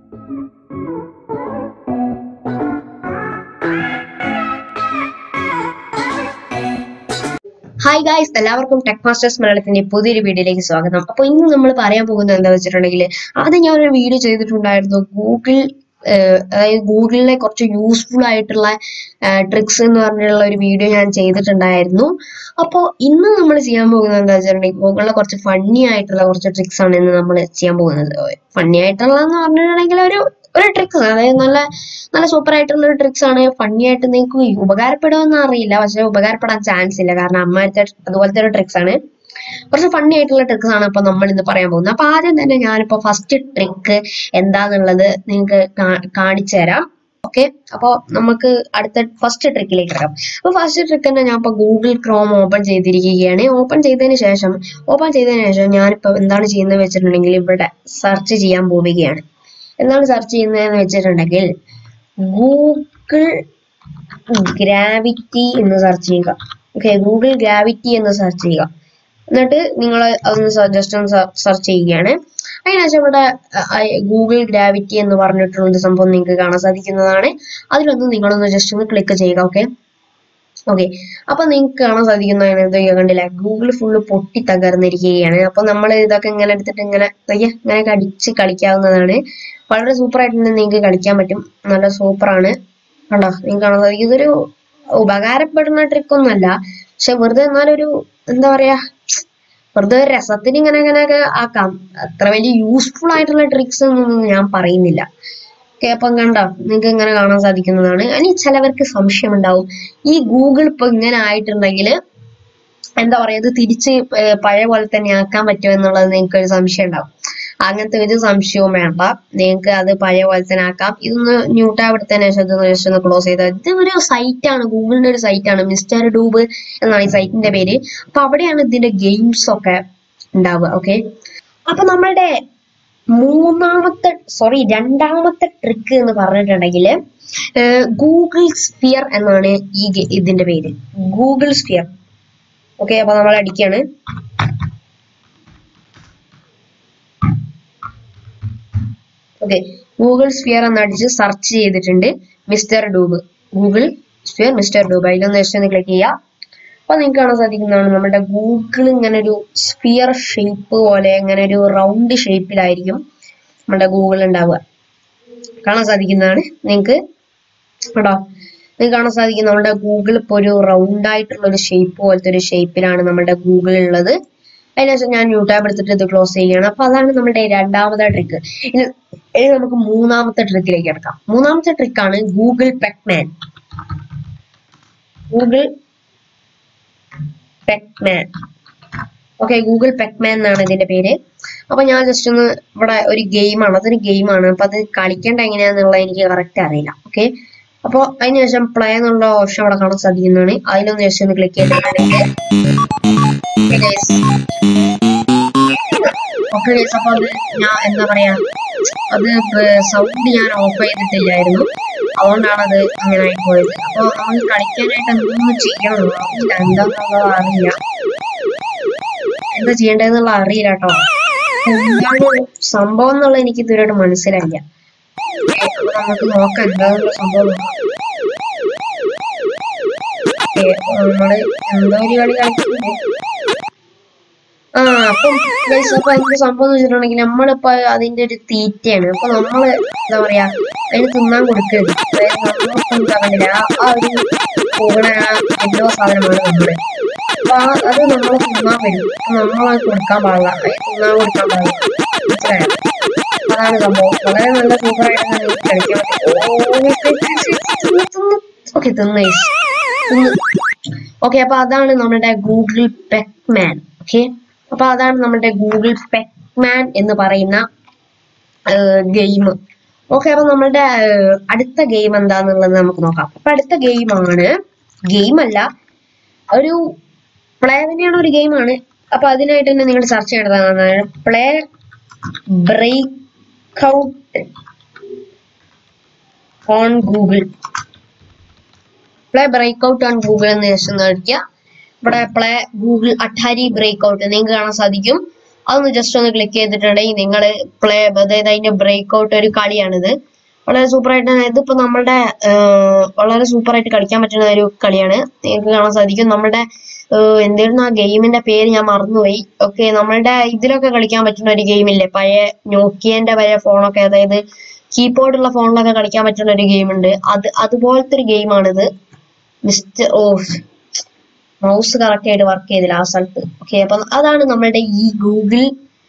Hi guys എല്ലാവർക്കും tech masters മലയാളത്തിന്റെ പുതിയൊരു വീഡിയോയിലേക്ക് സ്വാഗതം അപ്പോൾ ഇന്ന് നമ്മൾ പറയാൻ പോകുന്നത് എന്താ വെച്ചിട്ടുണ്ടെങ്കിൽ ആദ്യം ഞാൻ ഒരു വീഡിയോ ചെയ്തിട്ടുണ്ടായിരുന്നു ഗൂഗിൾ അതായത് ഗൂഗിളിലെ കുറച്ച് യൂസ്ഫുൾ ആയിട്ടുള്ള ട്രിക്സ് എന്ന് പറഞ്ഞിട്ടുള്ള ഒരു വീഡിയോ ഞാൻ ചെയ്തിട്ടുണ്ടായിരുന്നു അപ്പോൾ ഇന്ന് നമ്മൾ ചെയ്യാൻ പോകുന്നത് എന്താ വെച്ചിട്ടുണ്ടെങ്കിൽ ഗൂഗിളിലെ കുറച്ച് ഫണ്ണി ആയിട്ടുള്ള കുറച്ച് ട്രിക്സ് ആണ് ഇന്ന് നമ്മൾ ചെയ്യാൻ പോകുന്നത് ഫണ്ണി ആയിട്ടുള്ളതെന്ന് പറഞ്ഞിട്ടുണ്ടെങ്കിൽ ഒരു ഒരു ട്രിക്സ് അതായത് നല്ല നല്ല സൂപ്പർ ആയിട്ടുള്ള ഒരു ട്രിക്സ് ആണ് ഫണ്ണി ആയിട്ട് നിങ്ങൾക്ക് ഉപകാരപ്പെടുമെന്ന് അറിയില്ല പക്ഷെ ഉപകാരപ്പെടാൻ ചാൻസ് ഇല്ല കാരണം അമ്മത്തെ അതുപോലത്തെ ഒരു ട്രിക്സ് ആണ് കുറച്ച് ഫണ്ണി ആയിട്ടുള്ള ട്രിക്സ് ആണ് ഇപ്പൊ നമ്മൾ ഇന്ന് പറയാൻ പോകുന്നത് അപ്പൊ ആദ്യം തന്നെ ഞാനിപ്പോ ഫസ്റ്റ് ട്രിക്ക് എന്താന്നുള്ളത് നിങ്ങൾക്ക് കാണിച്ചു തരാം ഓക്കെ അപ്പോൾ നമുക്ക് അടുത്ത ഫസ്റ്റ് ട്രിക്കിലേക്ക് കിടക്കാം അപ്പോൾ ഫസ്റ്റ് ട്രിക്ക് തന്നെ ഞാൻ ഇപ്പോൾ ഗൂഗിൾ ക്രോം ഓപ്പൺ ചെയ്തിരിക്കുകയാണ് ഓപ്പൺ ചെയ്തതിന് ശേഷം ഓപ്പൺ ചെയ്തതിന് ശേഷം ഞാനിപ്പോൾ എന്താണ് ചെയ്യുന്നത് വെച്ചിട്ടുണ്ടെങ്കിൽ ഇവിടെ സെർച്ച് ചെയ്യാൻ പോവുകയാണ് എന്താണ് സെർച്ച് ചെയ്യുന്നതെന്ന് വെച്ചിട്ടുണ്ടെങ്കിൽ ഗൂഗിൾ ഗ്രാവിറ്റി എന്ന് സെർച്ച് ചെയ്യുക ഓക്കെ ഗൂഗിൾ ഗ്രാവിറ്റി എന്ന് സെർച്ച് ചെയ്യുക എന്നിട്ട് നിങ്ങൾ അതൊന്ന് ജസ്റ്റ് ഒന്ന് സെർച്ച് ചെയ്യുകയാണ് അതിനുശേഷം ഇവിടെ ഗൂഗിൾ ഗ്രാവിറ്റി എന്ന് പറഞ്ഞിട്ടുള്ള ഒരു സംഭവം നിങ്ങൾക്ക് കാണാൻ സാധിക്കുന്നതാണ് അതിലൊന്ന് നിങ്ങളൊന്ന് ജസ്റ്റ് ഒന്ന് ക്ലിക്ക് ചെയ്യുക ഓക്കെ ഓക്കെ അപ്പൊ നിങ്ങൾക്ക് കാണാൻ സാധിക്കുന്നതാണ് ഇത് കണ്ടില്ല ഗൂഗിൾ ഫുള്ള് പൊട്ടി തകർന്നിരിക്കുകയാണ് അപ്പൊ നമ്മൾ ഇതൊക്കെ ഇങ്ങനെ എടുത്തിട്ട് ഇങ്ങനെ അയ്യ ഇങ്ങനെ കടിച്ച് കളിക്കാവുന്നതാണ് വളരെ സൂപ്പർ ആയിട്ട് നിങ്ങൾക്ക് കളിക്കാൻ പറ്റും നല്ല സൂപ്പറാണ് കണ്ടോ നിങ്ങൾക്ക് കാണാൻ സാധിക്കും ഇതൊരു ഉപകാരപ്പെടുന്ന ട്രിക്ക് ഒന്നുമല്ല പക്ഷെ വെറുതെ എന്നാലൊരു എന്താ പറയാ വെറുതെ ഒരു രസത്തിന് ഇങ്ങനെ ഇങ്ങനെയൊക്കെ ആക്കാം അത്ര വലിയ യൂസ്ഫുൾ ആയിട്ടുള്ള ട്രിക്സ് ഒന്നും ഞാൻ പറയുന്നില്ല ഓക്കെ അപ്പം കണ്ടോ നിങ്ങൾക്ക് ഇങ്ങനെ കാണാൻ സാധിക്കുന്നതാണ് ഇനി ചിലവർക്ക് സംശയം ഉണ്ടാവും ഈ ഗൂഗിൾ ഇപ്പൊ ഇങ്ങനെ ആയിട്ടുണ്ടെങ്കിൽ എന്താ പറയാ ഇത് തിരിച്ച് പഴയ പോലെ തന്നെ ആക്കാൻ പറ്റുമോ എന്നുള്ളത് നിങ്ങൾക്ക് ഒരു സംശയം ഉണ്ടാവും അങ്ങനത്തെ ഒരു സംശയവും വേണ്ട നിങ്ങൾക്ക് അത് പഴയ പോലെ തന്നെ ആക്കാം ഇതൊന്ന് ന്യൂ ടാബ് എടുത്തതിന് ശേഷം ഇതൊന്ന് ജസ്റ്റ് ഒന്ന് ക്ലോസ് ചെയ്താൽ ഇത് ഒരു സൈറ്റ് ആണ് ഗൂഗിളിന്റെ ഒരു സൈറ്റ് ആണ് മിസ്റ്റർ ഡൂബ് എന്നാണ് ഈ സൈറ്റിന്റെ പേര് അപ്പൊ അവിടെയാണ് ഇതിന്റെ ഗെയിംസ് ഒക്കെ ഉണ്ടാവുക ഓക്കെ അപ്പൊ നമ്മളുടെ മൂന്നാമത്തെ സോറി രണ്ടാമത്തെ ട്രിക്ക് എന്ന് പറഞ്ഞിട്ടുണ്ടെങ്കിൽ ഗൂഗിൾ സ്ഫിയർ എന്നാണ് ഈ ഇതിന്റെ പേര് ഗൂഗിൾ സ്ഫിയർ ഓക്കെ അപ്പൊ നമ്മൾ അടിക്കാണ് ഓക്കെ ഗൂഗിൾ സ്ഫിയർ എന്ന് അടിച്ച് സെർച്ച് ചെയ്തിട്ടുണ്ട് mister Doob Google sphere mister Doob അതിലൊന്ന് ജസ്റ്റ് ഒന്ന് ക്ലിക്ക് ചെയ്യുക അപ്പൊ നിങ്ങൾക്ക് കാണാൻ സാധിക്കുന്നതാണ് നമ്മുടെ ഗൂഗിൾ ഇങ്ങനെ ഒരു സ്ഫിയർ ഷേപ്പ് പോലെ ഇങ്ങനെ ഒരു റൗണ്ട് ഷേപ്പിലായിരിക്കും നമ്മുടെ ഗൂഗിൾ ഉണ്ടാവുക കാണാൻ സാധിക്കുന്നതാണ് നിങ്ങൾക്ക് കേട്ടോ നിങ്ങൾക്ക് കാണാൻ സാധിക്കുന്ന നമ്മുടെ ഗൂഗിൾ ഇപ്പോൾ ഒരു റൗണ്ട് ആയിട്ടുള്ള ഒരു ഷേപ്പ് പോലത്തെ ഒരു ഷേപ്പിലാണ് നമ്മുടെ ഗൂഗിൾ ഉള്ളത് അതിനുശേഷം ഞാൻ ന്യൂ ടാബ് എടുത്തിട്ട് ഇത് ക്ലോസ് ചെയ്യുകയാണ് അപ്പൊ അതാണ് നമ്മുടെ രണ്ടാമത്തെ ട്രിക്ക് ഇനി ഇനി നമുക്ക് മൂന്നാമത്തെ ട്രിക്കിലേക്ക് കിടക്കാം മൂന്നാമത്തെ ട്രിക്കാണ് Google Pacman Google Pacman okay Google Pacman എന്നാണ് ഇതിന്റെ പേര് അപ്പൊ ഞാൻ ജസ്റ്റ് ഒന്ന് ഇവിടെ ഒരു ഗെയിമാണ് അതൊരു ഗെയിമാണ് അപ്പൊ അത് കളിക്കേണ്ട എങ്ങനെയാന്നുള്ളത് എനിക്ക് കറക്റ്റ് അറിയില്ല ഓക്കെ അപ്പോൾ അതിനുശേഷം പ്ലേ എന്നുള്ള ഓപ്ഷൻ അവിടെ കാണാൻ സാധിക്കുന്നതാണ് അതിലൊന്ന് ജസ്റ്റ് ഒന്ന് ക്ലിക്ക് ചെയ്തിട്ടുണ്ടെങ്കിൽ ഓക്കെ അപ്പൊ അത് ഞാൻ എന്താ പറയാ അത് സൗണ്ട് ഞാൻ ഓഫ് ചെയ്തിട്ടില്ലായിരുന്നു അതുകൊണ്ടാണ് അത് അങ്ങനെ ആയിപ്പോയത് അപ്പൊ നമുക്ക് കളിക്കാനായിട്ട് എന്തൊന്നും ചെയ്യണമല്ലോ അറിയില്ല എന്താന്നുള്ളത് അറിയില്ല എന്താ ചെയ്യേണ്ടതെന്നുള്ള അറിയില്ല കേട്ടോ എന്താണ് സംഭവം എന്നുള്ളത് എനിക്ക് ഇതുവരെയായിട്ട് മനസ്സിലായില്ല അപ്പൊ നമുക്ക് നോക്കാം എന്താണെന്നുള്ള സംഭവം നോക്കാം നമ്മള് എന്തോ ഒരു കളി കളിക്കുന്നുണ്ട് ആ അപ്പം ഗൈസ് അപ്പൊ എന്ത് സംഭവം എന്ന് വെച്ചിട്ടുണ്ടെങ്കിൽ നമ്മളിപ്പോ അതിന്റെ ഒരു തീറ്റയാണ് അപ്പൊ നമ്മള് എന്താ പറയാ അതിന് തിന്നാൻ കൊടുക്കരുത് അതായത് നമ്മളിപ്പോ എന്താ പറയുക ആ ഒരു പോകണ ആ എല്ലോ സാധനമാണ് നമ്മള് അപ്പൊ ആ അത് നമ്മൾ തിന്നാൻ വരും അപ്പൊ നമ്മളത് കൊടുക്കാൻ പാടില്ല അത് തിന്നാൻ കൊടുക്കാൻ പാടില്ല മനസ്സിലായോ അതാണ് സംഭവം വളരെ നല്ല സൂപ്പറായിട്ട് നിങ്ങൾക്ക് കളിക്കാൻ പറ്റും ഓക്കെ തിന്ന് തിന്ന് ഓക്കെ അപ്പൊ അതാണ് നമ്മുടെ ഗൂഗിൾ പെക്മാൻ ഓക്കെ അപ്പൊ അതാണ് നമ്മുടെ ഗൂഗിൾ പെക്മാൻ എന്ന് പറയുന്ന ഗെയിം ഓക്കെ അപ്പൊ നമ്മളുടെ അടുത്ത ഗെയിം എന്താന്നുള്ളത് നമുക്ക് നോക്കാം അപ്പൊ അടുത്ത ഗെയിമാണ് ഗെയിം അല്ല ഒരു പ്ലേ തന്നെയാണ് ഒരു ഗെയിമാണ് അപ്പൊ അതിനായിട്ട് തന്നെ നിങ്ങൾ സെർച്ച് ചെയ്യേണ്ടതാണ് play breakout on Google play breakout on Google എന്ന് ജസ്റ്റ് ഒന്ന് അടിക്കുക ഇവിടെ play Google Atari breakout നിങ്ങൾക്ക് കാണാൻ സാധിക്കും അതൊന്ന് ജസ്റ്റ് ഒന്ന് ക്ലിക്ക് ചെയ്തിട്ടുണ്ടെങ്കിൽ നിങ്ങൾ പ്ലേ അതായത് അതിന്റെ ബ്രേക്ക് ഔട്ട് ഒരു കളിയാണിത് വളരെ സൂപ്പർ ആയിട്ട് ഇതിപ്പോ നമ്മളുടെ ആഹ്, വളരെ സൂപ്പർ ആയിട്ട് കളിക്കാൻ പറ്റുന്ന ഒരു കളിയാണ് നിങ്ങൾക്ക് കാണാൻ സാധിക്കും നമ്മുടെ ആഹ്, എന്തായിരുന്നു ആ ഗെയിമിന്റെ പേര് ഞാൻ മറന്നുപോയി ഓക്കെ നമ്മളുടെ ഇതിലൊക്കെ കളിക്കാൻ പറ്റുന്ന ഒരു ഗെയിം ഇല്ലേ പഴയ നോക്കിയന്റെ പഴയ ഫോണൊക്കെ അതായത് കീബോർഡുള്ള ഫോണിലൊക്കെ കളിക്കാൻ പറ്റുന്ന ഒരു ഗെയിം ഉണ്ട് അത് അതുപോലത്തെ ഒരു ഗെയിമാണിത് മിസ്റ്റർ ഓ മൗസ് കറക്റ്റ് ആയിട്ട് വർക്ക് ചെയ്തില്ല ആ സ്ഥലത്ത് ഓക്കെ അപ്പം അതാണ് നമ്മളുടെ ഈ Google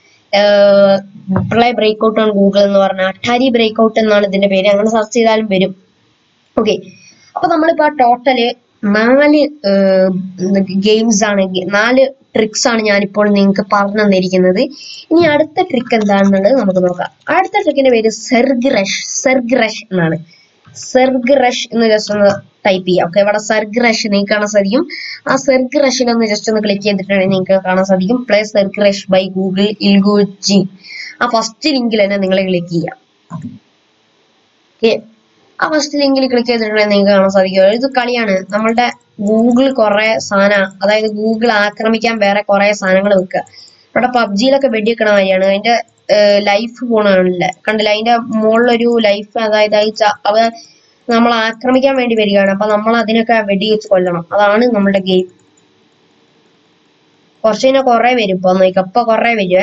play breakout on Google എന്ന് പറഞ്ഞ അട്ടാരി ബ്രേക്ക് ഔട്ട് എന്നാണ് ഇതിന്റെ പേര് അങ്ങനെ സെർച്ച് ചെയ്താലും വരും ഓക്കെ അപ്പൊ നമ്മളിപ്പോ ടോട്ടല് നാല് ഗെയിംസ് ആണ് ഗെ- നാല് ട്രിക്സ് ആണ് ഞാനിപ്പോൾ നിങ്ങൾക്ക് പറഞ്ഞു തന്നിരിക്കുന്നത് ഇനി അടുത്ത ട്രിക്ക് എന്താണെന്നുള്ളത് നമുക്ക് നോക്കാം അടുത്ത ട്രിക്കിന്റെ പേര് സെർഗ് റഷ് സെർഗ് റഷ് എന്നാണ് സെർഗ് റഷ് എന്ന് ജസ്റ്റ് ഒന്ന് ടൈപ്പ് ചെയ്യാം ഓക്കെ ഇവിടെ സെർഗ് റഷ് നിങ്ങൾക്ക് കാണാൻ സാധിക്കും ആ സെർഗ് റഷിൽ ഒന്ന് ജസ്റ്റ് ഒന്ന് ക്ലിക്ക് ചെയ്തിട്ടുണ്ടെങ്കിൽ നിങ്ങൾക്ക് കാണാൻ സാധിക്കും play zerg rush by Google ഇൽഗുജി ആ ഫസ്റ്റ് ലിങ്കിൽ തന്നെ നിങ്ങൾ ക്ലിക്ക് ചെയ്യാം ഓക്കെ ആ ഫസ്റ്റ് ലിങ്കിൽ ക്ലിക്ക് ചെയ്തിട്ടുണ്ടെങ്കിൽ നിങ്ങൾക്ക് കാണാൻ സാധിക്കും ഇത് കളിയാണ് നമ്മളുടെ ഗൂഗിൾ കുറെ സാധന അതായത് ഗൂഗിൾ ആക്രമിക്കാൻ വേറെ കുറെ സാധനങ്ങൾ വെക്കുക ഇവിടെ പബ്ജിയിലൊക്കെ വെടിവെക്കണ മാതിരിയാണ് അതിന്റെ ലൈഫ് പോണില്ല കണ്ടില്ല അതിന്റെ മുകളിലൊരു ലൈഫ് അതായത് അത് ച- അവ നമ്മൾ ആക്രമിക്കാൻ വേണ്ടി വരികയാണ് അപ്പൊ നമ്മൾ അതിനൊക്കെ വെടിവെച്ച് കൊല്ലണം അതാണ് നമ്മുടെ ഗെയിം കുറച്ച് കഴിഞ്ഞാൽ കുറെ വരും ഇപ്പൊ നോക്കാം ഇപ്പൊ കുറെ വരുവേ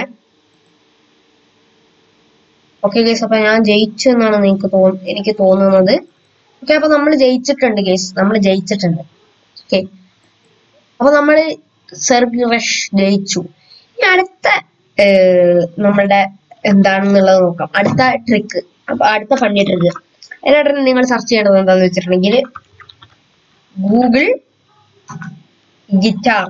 ഓക്കെ ഗേസ് അപ്പൊ ഞാൻ ജയിച്ചു എന്നാണ് നിങ്ങൾക്ക് തോന്നു എനിക്ക് തോന്നുന്നത് ഓക്കെ അപ്പൊ നമ്മൾ ജയിച്ചിട്ടുണ്ട് ഗേസ് നമ്മൾ ജയിച്ചിട്ടുണ്ട് ഓക്കെ അപ്പൊ നമ്മള് സെർഗ് റഷ് ജയിച്ചു ഇനി അടുത്ത ഏർ, നമ്മളുടെ എന്താണെന്നുള്ളത് നോക്കാം അടുത്ത ട്രിക്ക് അപ്പൊ അടുത്ത ഫണ്ണി ട്രിക്ക് അതിനായിട്ട് നിങ്ങൾ സെർച്ച് ചെയ്യേണ്ടത് എന്താന്ന് വെച്ചിട്ടുണ്ടെങ്കിൽ ഗൂഗിൾ ഗിറ്റാർ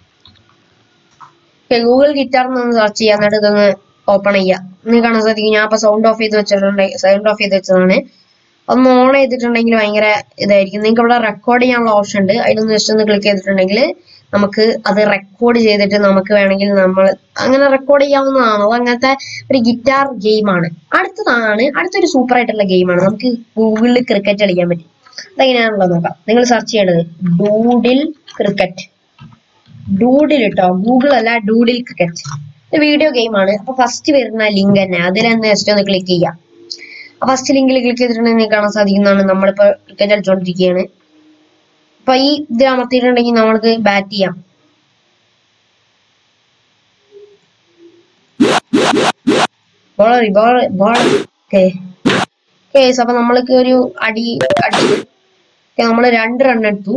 ഗൂഗിൾ ഗിറ്റാർ എന്നൊന്ന് സെർച്ച് ചെയ്യാൻ എന്നിട്ട് ഇതൊന്ന് ഓപ്പൺ ചെയ്യാം നിങ്ങൾക്ക് കാണാൻ സാധിക്കും ഞാൻ ഇപ്പൊ സൗണ്ട് ഓഫ് ചെയ്ത് വെച്ചിട്ടുണ്ടെങ്കിൽ സൗണ്ട് ഓഫ് ചെയ്ത് വെച്ചതാണ് ഒന്ന് ഓൺ ചെയ്തിട്ടുണ്ടെങ്കിൽ ഭയങ്കര ഇതായിരിക്കും നിങ്ങൾക്ക് ഇവിടെ റെക്കോർഡ് ചെയ്യാനുള്ള ഓപ്ഷൻ ഉണ്ട് അതിലൊന്ന് ജസ്റ്റ് ഒന്ന് ക്ലിക്ക് ചെയ്തിട്ടുണ്ടെങ്കിൽ നമുക്ക് അത് റെക്കോർഡ് ചെയ്തിട്ട് നമുക്ക് വേണമെങ്കിൽ നമ്മൾ അങ്ങനെ റെക്കോർഡ് ചെയ്യാവുന്നതാണ് അത് അങ്ങനത്തെ ഒരു ഗിറ്റാർ ഗെയിമാണ് അടുത്തതാണ് അടുത്തൊരു സൂപ്പർ ആയിട്ടുള്ള ഗെയിമാണ് നമുക്ക് ഗൂഗിളിൽ ക്രിക്കറ്റ് കളിക്കാൻ പറ്റും അതെങ്ങനെയാണുള്ളത് നോക്കാം നിങ്ങൾ സെർച്ച് ചെയ്യേണ്ടത് ഡൂഡിൽ ക്രിക്കറ്റ് ഡൂഡിൽ കേട്ടോ ഗൂഗിൾ അല്ല ഡൂഡിൽ ക്രിക്കറ്റ് ഇത് വീഡിയോ ഗെയിമാണ് അപ്പൊ ഫസ്റ്റ് വരുന്ന ലിങ്ക് തന്നെ അതിൽ തന്നെ ജസ്റ്റ് ഒന്ന് ക്ലിക്ക് ചെയ്യാം ഫസ്റ്റ് ലിങ്കിൽ ക്ലിക്ക് ചെയ്തിട്ടുണ്ടെങ്കിൽ നിങ്ങൾക്ക് കാണാൻ സാധിക്കുന്നതാണ് നമ്മളിപ്പോ ക്രിക്കറ്റ് കളിച്ചോണ്ടിരിക്കുകയാണ് അപ്പൊ ഈ ഇത് അമർത്തിയിട്ടുണ്ടെങ്കിൽ നമ്മൾക്ക് ബാറ്റ് ചെയ്യാം ബോളർ ബോൾ ബോൾ ഓക്കെ കേസ് അപ്പൊ നമ്മൾക്ക് ഒരു അടി അടിച്ചു നമ്മൾ രണ്ട് റൺ എടുത്തു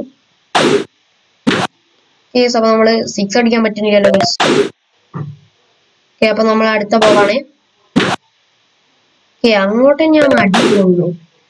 കേസ് അപ്പൊ നമ്മള് സിക്സ് അടിക്കാൻ പറ്റുന്നില്ലല്ലോ guys. ഓക്കെ അപ്പൊ നമ്മൾ അടുത്ത ബോളാണ് ഓക്കെ അങ്ങോട്ട് ഞാൻ അടിക്കുള്ളൂ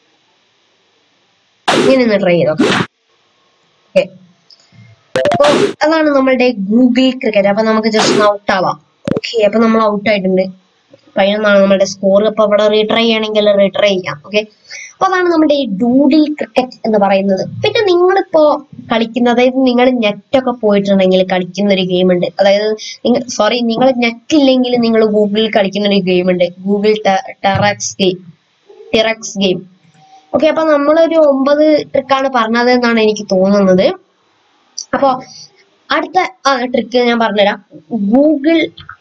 ഇങ്ങനെ ഒന്ന് ട്രൈ ചെയ്തോക്കാം ഓക്കെ അപ്പൊ അതാണ് നമ്മളുടെ ഗൂഗിൾ ക്രിക്കറ്റ് അപ്പൊ നമുക്ക് ജസ്റ്റ് ഔട്ട് ആവാം ഓക്കെ അപ്പൊ നമ്മൾ ഔട്ട് ആയിട്ടുണ്ട് പതിനൊന്നാണ് നമ്മുടെ സ്കോർ അപ്പൊ ഇവിടെ റീട്രൈ ചെയ്യണമെങ്കിൽ റീട്രൈ ചെയ്യാം ഓക്കെ അപ്പൊ അതാണ് നമ്മുടെ ഈ ഡൂഡിൽ ക്രിക്കറ്റ് എന്ന് പറയുന്നത് പിന്നെ നിങ്ങളിപ്പോ കളിക്കുന്ന അതായത് നിങ്ങൾ നെറ്റൊക്കെ പോയിട്ടുണ്ടെങ്കിൽ കളിക്കുന്ന ഒരു ഗെയിം ഉണ്ട് അതായത് നിങ്ങൾ സോറി നിങ്ങൾ നെറ്റ് ഇല്ലെങ്കിൽ നിങ്ങൾ ഗൂഗിളിൽ കളിക്കുന്ന ഒരു ഗെയിം ഉണ്ട് Google T Rex game T Rex game okay അപ്പൊ നമ്മളൊരു ഒമ്പത് ട്രിക്കാണ് പറഞ്ഞത് എന്നാണ് എനിക്ക് തോന്നുന്നത് അപ്പൊ അടുത്ത ട്രിക്ക് ഞാൻ പറഞ്ഞുതരാം Google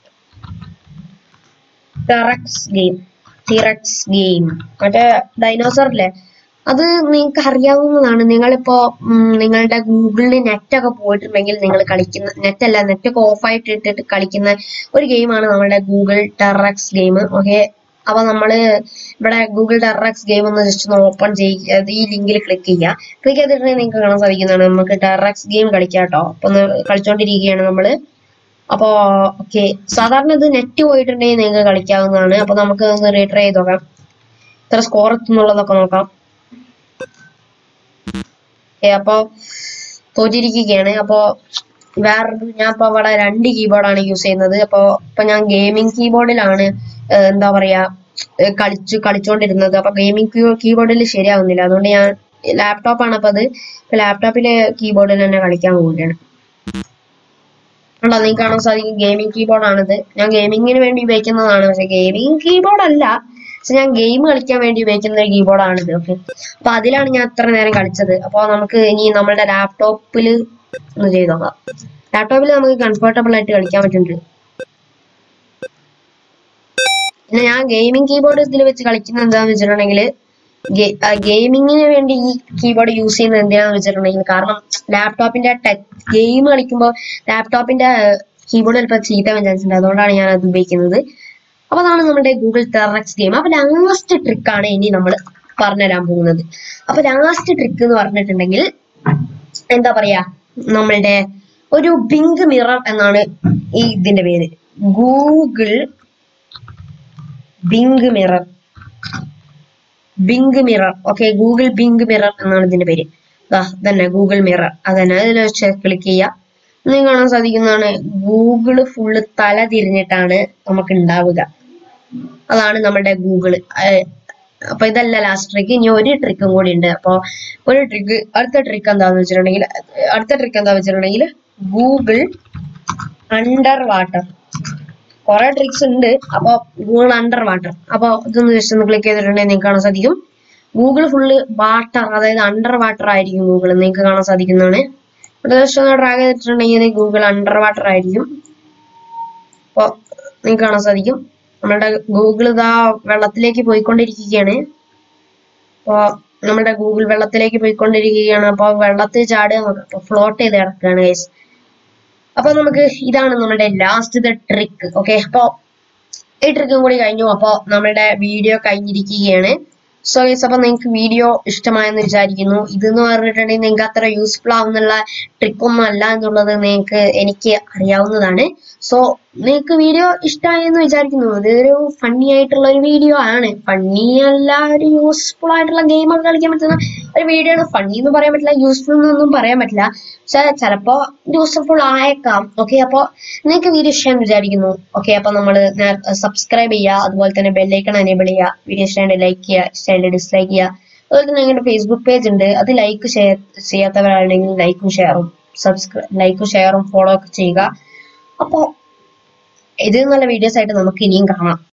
T Rex game T Rex game മറ്റേ ഡൈനോസർ അല്ലേ അത് നിങ്ങൾക്ക് അറിയാവുന്നതാണ് നിങ്ങളിപ്പോ ഉം, നിങ്ങളുടെ ഗൂഗിളിൽ നെറ്റ് ഒക്കെ പോയിട്ടുണ്ടെങ്കിൽ നിങ്ങൾ കളിക്കുന്ന നെറ്റ് അല്ല നെറ്റ് ഒക്കെ ഓഫ് ആയിട്ട് ഇട്ടിട്ട് കളിക്കുന്ന ഒരു ഗെയിമാണ് നമ്മുടെ ഗൂഗിൾ ടെറക്സ് ഗെയിം ഓക്കെ അപ്പൊ നമ്മള് ഇവിടെ ഗൂഗിൾ ടെറക്സ് ഗെയിം ഒന്ന് ജസ്റ്റ് ഒന്ന് ഓപ്പൺ ചെയ്യുക ഈ ലിങ്കിൽ ക്ലിക്ക് ചെയ്യുക ക്ലിക്ക് ചെയ്തിട്ടുണ്ടെങ്കിൽ നിങ്ങൾക്ക് കാണാൻ സാധിക്കുന്നതാണ് നമുക്ക് ടെറക്സ് ഗെയിം കളിക്കാം കേട്ടോ അപ്പൊ ഒന്ന് കളിച്ചോണ്ടിരിക്കുകയാണ് നമ്മള് അപ്പോ ഓക്കെ സാധാരണ ഇത് നെറ്റ് പോയിട്ടുണ്ടെങ്കിൽ നിങ്ങൾക്ക് കളിക്കാവുന്നതാണ് അപ്പൊ നമുക്ക് ഒന്ന് റീട്രൈ ചെയ്ത് നോക്കാം ഇത്ര സ്കോർ എത്തുന്നുള്ളതൊക്കെ നോക്കാം ഓക്കെ അപ്പൊ തോറ്റിരിക്കുകയാണ് അപ്പോ വേറൊരു ഞാൻ ഇപ്പൊ ഇവിടെ രണ്ട് കീബോർഡാണ് യൂസ് ചെയ്യുന്നത് അപ്പൊ ഇപ്പൊ ഞാൻ ഗെയിമിംഗ് കീബോർഡിലാണ് എന്താ പറയാ ഏഹ് കളിച്ചു കളിച്ചോണ്ടിരുന്നത് അപ്പൊ ഗെയിമിംഗ് കീബോർഡിൽ ശരിയാവുന്നില്ല അതുകൊണ്ട് ഞാൻ ലാപ്ടോപ്പാണ് അപ്പൊ അത് ലാപ്ടോപ്പിലെ കീബോർഡിൽ തന്നെ കളിക്കാൻ പോവുകയാണ് ഉണ്ടോ നിങ്ങൾക്ക് കാണാൻ സാധിക്കും ഗെയിമിംഗ് കീബോർഡ് ആണിത് ഞാൻ ഗെയിമിങ്ങിന് വേണ്ടി ഉപയോഗിക്കുന്നതാണ് പക്ഷെ ഗെയിമിംഗ് കീബോർഡ് അല്ല പക്ഷെ ഞാൻ ഗെയിം കളിക്കാൻ വേണ്ടി ഉപയോഗിക്കുന്ന ഒരു കീബോർഡ് ആണിത് ഓക്കെ അപ്പൊ അതിലാണ് ഞാൻ ഇത്ര നേരം കളിച്ചത് അപ്പൊ നമുക്ക് ഇനി നമ്മളുടെ ലാപ്ടോപ്പിൽ ഒന്ന് ചെയ്ത് നോക്കാം ലാപ്ടോപ്പിൽ നമുക്ക് കംഫർട്ടബിൾ ആയിട്ട് കളിക്കാൻ പറ്റുന്നുണ്ട് പിന്നെ ഞാൻ ഗെയിമിംഗ് കീബോർഡ് ഇതിൽ വെച്ച് കളിക്കുന്നത് എന്താണെന്ന് വെച്ചിട്ടുണ്ടെങ്കിൽ ഗെയിമിങ്ങിന് വേണ്ടി ഈ കീബോർഡ് യൂസ് ചെയ്യുന്നത് എന്തിനാന്ന് വെച്ചിട്ടുണ്ടെങ്കിൽ കാരണം ലാപ്ടോപ്പിന്റെ ടച്ച് ഗെയിം കളിക്കുമ്പോൾ ലാപ്ടോപ്പിന്റെ കീബോർഡ് ചിലപ്പോൾ ചീത്ത വരാൻ ചാൻസ് ഉണ്ട് അതുകൊണ്ടാണ് ഞാൻ അത് ഉപയോഗിക്കുന്നത് അപ്പൊ അതാണ് നമ്മുടെ ഗൂഗിൾ തെറക്സ് ഗെയിം അപ്പൊ ലാസ്റ്റ് ട്രിക്കാണ് ഇനി നമ്മൾ പറഞ്ഞുതരാൻ പോകുന്നത് അപ്പൊ ലാസ്റ്റ് ട്രിക്ക് എന്ന് പറഞ്ഞിട്ടുണ്ടെങ്കിൽ എന്താ പറയാ നമ്മളുടെ ഒരു ബിങ്ക് മിറർ എന്നാണ് ഈ ഇതിന്റെ പേര് Google Bing mirror Bing mirror okay Google Bing mirror എന്നാണ് ഇതിന്റെ പേര് ദാ തന്നെ ഗൂഗിൾ മിറർ അതന്നെ അതിൽ വെച്ച് ക്ലിക്ക് ചെയ്യുക നിങ്ങൾക്ക് കാണാൻ സാധിക്കുന്നതാണ് ഗൂഗിള് ഫുള്ള് തല തിരിഞ്ഞിട്ടാണ് നമുക്ക് ഉണ്ടാവുക അതാണ് നമ്മുടെ ഗൂഗിള് അപ്പൊ ഇതല്ല ലാസ്റ്റ് ട്രിക്ക് ഇനി ഒരു ട്രിക്കും കൂടി ഉണ്ട് അപ്പൊ ഒരു ട്രിക്ക് അടുത്ത ട്രിക്ക് എന്താന്ന് വെച്ചിട്ടുണ്ടെങ്കിൽ അടുത്ത ട്രിക്ക് എന്താ വെച്ചിട്ടുണ്ടെങ്കിൽ ഗൂഗിൾ അണ്ടർ വാട്ടർ കുറെ ട്രിക്സ് ഉണ്ട് അപ്പൊ ഗൂഗിൾ അണ്ടർ വാട്ടർ അപ്പൊ ഇതൊന്ന് ജസ്റ്റ് ഒന്ന് ക്ലിക്ക് ചെയ്തിട്ടുണ്ടെങ്കിൽ നിങ്ങൾക്ക് കാണാൻ സാധിക്കും ഗൂഗിൾ ഫുള്ള് വാട്ടർ അതായത് അണ്ടർ വാട്ടർ ആയിരിക്കും ഗൂഗിൾ നിങ്ങൾക്ക് കാണാൻ സാധിക്കുന്നതാണ് ഇവിടെ ജസ്റ്റ് ഒന്ന് ഡ്രാഗ് ചെയ്തിട്ടുണ്ടെങ്കിൽ ഗൂഗിൾ അണ്ടർ വാട്ടർ ആയിരിക്കും അപ്പൊ നിങ്ങൾക്ക് കാണാൻ സാധിക്കും നമ്മുടെ ഗൂഗിൾ ഇതാ വെള്ളത്തിലേക്ക് പോയിക്കൊണ്ടിരിക്കുകയാണ് അപ്പൊ നമ്മുടെ ഗൂഗിൾ വെള്ളത്തിലേക്ക് പോയിക്കൊണ്ടിരിക്കുകയാണ് അപ്പൊ വെള്ളത്തിൽ ചാടുക അപ്പൊ ഫ്ലോട്ട് ചെയ്ത് കിടക്കുകയാണ് ഗൈസ് അപ്പൊ നമുക്ക് ഇതാണ് നമ്മുടെ ലാസ്റ്റ് ട്രിക്ക് ഓക്കെ അപ്പൊ ഈ ട്രിക്കും കൂടി കഴിഞ്ഞു അപ്പൊ നമ്മുടെ വീഡിയോ കഴിഞ്ഞിരിക്കുകയാണ് സോ ഗൈസ് അപ്പൊ നിങ്ങൾക്ക് വീഡിയോ ഇഷ്ടമായെന്ന് വിചാരിക്കുന്നു ഇതെന്ന് പറഞ്ഞിട്ടുണ്ടെങ്കിൽ നിങ്ങൾക്ക് അത്ര യൂസ്ഫുൾ ആവുന്നുള്ള ട്രിക്കൊന്നും അല്ല എന്നുള്ളത് നിങ്ങൾക്ക് എനിക്ക് അറിയാവുന്നതാണ് സോ നിങ്ങൾക്ക് വീഡിയോ ഇഷ്ടമായെന്ന് വിചാരിക്കുന്നു ഇതൊരു ഫണ്ണി ആയിട്ടുള്ള ഒരു വീഡിയോ ആണ് ഫണ്ണി അല്ല ഒരു യൂസ്ഫുൾ ആയിട്ടുള്ള ഗെയിമൊക്കെ കളിക്കാൻ പറ്റുന്ന ഒരു വീഡിയോ ആണ് ഫണ്ണി എന്ന് പറയാൻ പറ്റില്ല യൂസ്ഫുൾ എന്നൊന്നും പറയാൻ പറ്റില്ല പക്ഷെ ചിലപ്പോ യൂസ്ഫുൾ ആയേക്കാം ഓക്കെ അപ്പൊ നിങ്ങൾക്ക് വീഡിയോ ഇഷ്ടമെന്ന് വിചാരിക്കുന്നു ഓക്കെ അപ്പൊ നമ്മൾ സബ്സ്ക്രൈബ് ചെയ്യുക അതുപോലെ തന്നെ ബെല്ലൈക്കൺ എനേബിൾ ചെയ്യുക വീഡിയോ ഇഷ്ടമായിട്ട് ലൈക്ക് ചെയ്യുക ഇഷ്ടമായിട്ട് ഡിസ്ലൈക്ക് ചെയ്യുക അതുപോലെ തന്നെ ഞങ്ങളുടെ ഫേസ്ബുക്ക് പേജ് ഉണ്ട് അത് ലൈക്ക് ചെയ്യാത്തവരാണെങ്കിൽ ലൈക്കും ഷെയറും സബ്സ്ക്രൈബ് ലൈക്കും ഷെയറും ഫോളോ ഒക്കെ ചെയ്യുക അപ്പോ ഇത് നല്ല വീഡിയോസ് ആയിട്ട് നമുക്ക് ഇനിയും കാണാം